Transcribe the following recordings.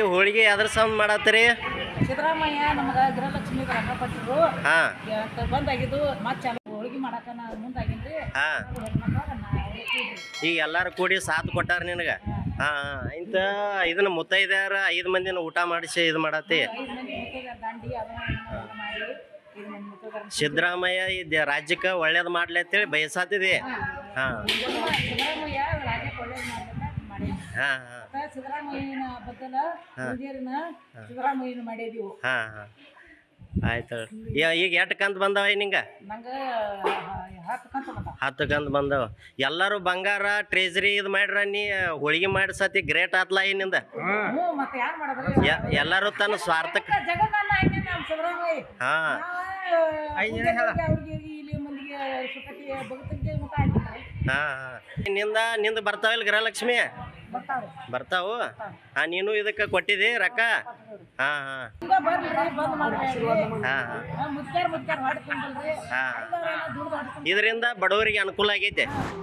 ಹೋಳಿಗೆ ಅದ್ರ ಸಂಬಂಧ ಮಾಡತ್ತೀರಿ ಸಿದ್ದರಾಮಯ್ಯ ನಮ್ಗೆ ಗೃಹಲಕ್ಷ್ಮಿ ರೊಕ್ಕ ಕೊಟ್ಟಿದ್ರು ಹಾ ಅಂತ ಬಂದಾಗಿದ್ದು ಮತ್ತೆ ಚಾಲು ಹೋಳಿಗೆ ಮಾಡಾಕ ನಾ ಮುಂದಾಗಿನ್ರಿ ಹಾ ಹೆಣ್ಮಕ್ಳು ನಾ ಅವ್ರಿಗೆ ಕೂಡ್ರಿ. ಈಗ ಎಲ್ಲಾರು ಕೂಡಿ ಸಾಥ್ ಕೊಟ್ಟಾರ ನಿನಗ ಹಾ ಇಂತ ಇದನ್ನ ಮುತ್ತೈದ್ಯಾರ ಐದ್ ಮಂದಿನ ಊಟ ಮಾಡಿಸಿ ಇದು ಮಾಡತ್ತಿ ಐದು ಮಂದಿ ಮುತ್ತೈದೆಯರ್ ದಂಡಿ ಅದನ್ನ ಇದನ್ನ ಮಾಡಿ ಐದು ಮಂದಿ ಮುತ್ತೈದೆಯರ್ನ ಸಿದ್ದರಾಮಯ್ಯ ಈ ದ- ರಾಜ್ಯಕ್ಕ ಒಳ್ಳೇದ್ ಮಾಡ್ಲಿ ಅಂತೇಳಿ ಬಯಸಾತಿದಿ ಹಾ ಸಿದ್ದರಾಮಯ್ಯ ರಾಜ್ಯಕ್ಕೆ ಒಳ್ಳೇದು ಮಾಡ್ಬೇಕ ಮಾಡಿ ಹಾ ಹಾ ಸಿದ್ದರಾಮಯ್ಯನ ಬದ್ದಲ ಹಿರಿಯರನ್ನ ಸಿದ್ದರಾಮಯ್ಯನ ಮಾಡಿದೀವು ಹಾ ಹಾ ಆಯ್ತು ಈಗ ಈಗ ಎಷ್ಟ್ ಕಂತ್ ಬಂದವ ನಿಂಗ ನಂಗೆ ಹತ್ತು ಕಂತ ಬಂದ ಹತ್ತು ಕಂತ್ ಬಂದವ ಎಲ್ಲಾರು ಬಂಗಾರ ಟ್ರೇಜರಿ ಇದು ಮಾಡ್ರ ನೀ ಹೋಳಿಗೆ ಮಾಡಿ ಸತಿ ಗ್ರೇಟ್ ಆತ್ಲ ಏನಿಂದ ಹ್ಞೂ ಮತ್ತೆ ಯಾರು ಮಾಡಿದ್ರಿ ಯ- ಎಲ್ಲಾರು ತನ್ನ ಸ್ವಾರ್ಥಕ್ಕೆ ಜಗತ್ತನ್ನ ಹಾಕಿ ನಮ್ಮ ಸಿದ್ದರಾಮಯ್ಯ ಹಾ ನಾವು ಅವ್ರಿಗೆ ಇಲ್ಲಿ ಮಂದಿಗೆ ಸುಖಕ್ಕೆ ಭಗತಂಗೆ ಊಟ ಹಾಕಿದ್ರೆ ಹಾ ಹಾ ನಿಂದ ನಿಂದ ಬರ್ತಾವಿಲ್ಲ ಗೃಹಲಕ್ಷ್ಮಿ ಬರ್ತಾವ್ರಿ ಬರ್ತಾವು ಹಾ ನೀನು ಇದಕ್ಕೆ ಕೊಟ್ಟಿದಿ ರೊಕ್ಕ ಹಾ ಹಾ ಈಗ ಬರ್ರಿ ಬಂದ್ ಮಾಡ್ಬೇಡ್ರಿ ಹಾ ಹಾ ಮುದ್ಕ್ಯಾರ ಮುದ್ಕ್ಯಾರ ಹೊಡೆ ತುಂಬಲ್ರಿ ಹಾ ಎಲ್ಲಾರೆಲ್ಲ ದುಡ್ದು ಹೊಡೆ ಇದರಿಂದ ಬಡವರಿಗೆ ಅನುಕೂಲ ಆಗೈತೆ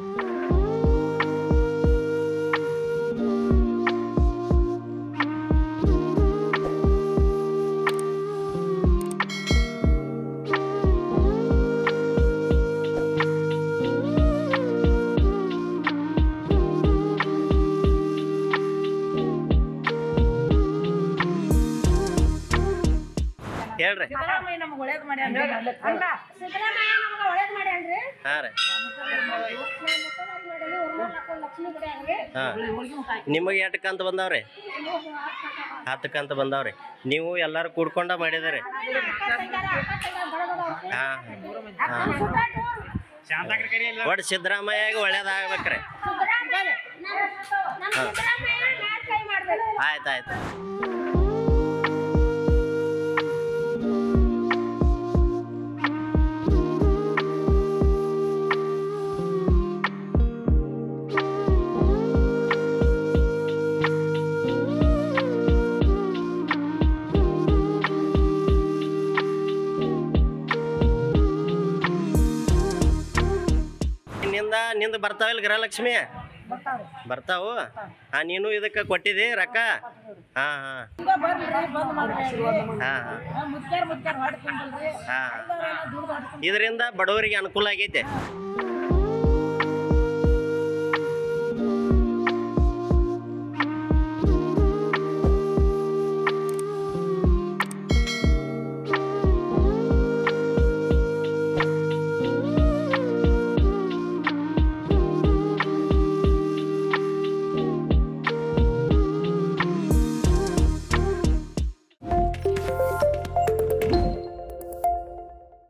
ಹೇಳ್ರಿ ಸಿದ್ದರಾಮಯ್ಯ ನಮ್ಗೆ ಒಳ್ಳೇದು ಮಾಡ್ಯಾನ್ರಿ ಅಲ್ಲ ಸಿದ್ದರಾಮಯ್ಯ ನಮ್ಗೆ ಒಳ್ಳೇದ್ ಮಾಡ್ಯಾನ್ರಿ ಹಾ ರೀ ಲಕ್ಷ್ಮಿ ಬಿಡ್ಯಾನ್ರಿ ಹಾ ನಿಮಗೆ ಎಷ್ಟು ಕಂತ ಬಂದಾವ್ರಿ ಹತ್ತು ಕಂತ ಬಂದಾವ್ರಿ ನೀವು ಎಲ್ಲಾರು ಕೂಡ್ಕೊಂಡ ಮಾಡಿದಿರಿ ಹಾ ಒಟ್ಟು ಸಿದ್ದರಾಮಯ್ಯಗೆ ಒಳ್ಳೇದಾಗ್ಬೇಕ್ರಿ ನಮ್ಮ ಸಿದ್ದರಾಮಯ್ಯ ಮ್ಯಾಲ್ ಕೈ ಮಾಡ್ಬೇಕು ಆಯ್ತು ಆಯ್ತು ನಿಂದ ನಿಂದ ಬರ್ತಾವಿಲ್ಲ ಗೃಹಲಕ್ಷ್ಮಿ ಬರ್ತಾವ್ರಿ ಬರ್ತಾವು ಹಾ ನೀನು ಇದಕ್ಕೆ ಕೊಟ್ಟಿದಿ ರೊಕ್ಕ ಹಾ ಹಾ ಈಗ ಬರ್ರಿ ಬಂದ್ ಮಾಡ್ಬೇಡ್ರಿ ಹಾ ಹಾ ಮುದ್ಕ್ಯಾರ ಮುದ್ಕ್ಯಾರ ಹೊಡೆ ತುಂಬಲ್ರಿ ಹಾ ಎಲ್ಲಾರೆಲ್ಲ ದುಡ್ದು ಹೊಡೆ ಇದರಿಂದ ಬಡವರಿಗೆ ಅನುಕೂಲ ಆಗೈತೆ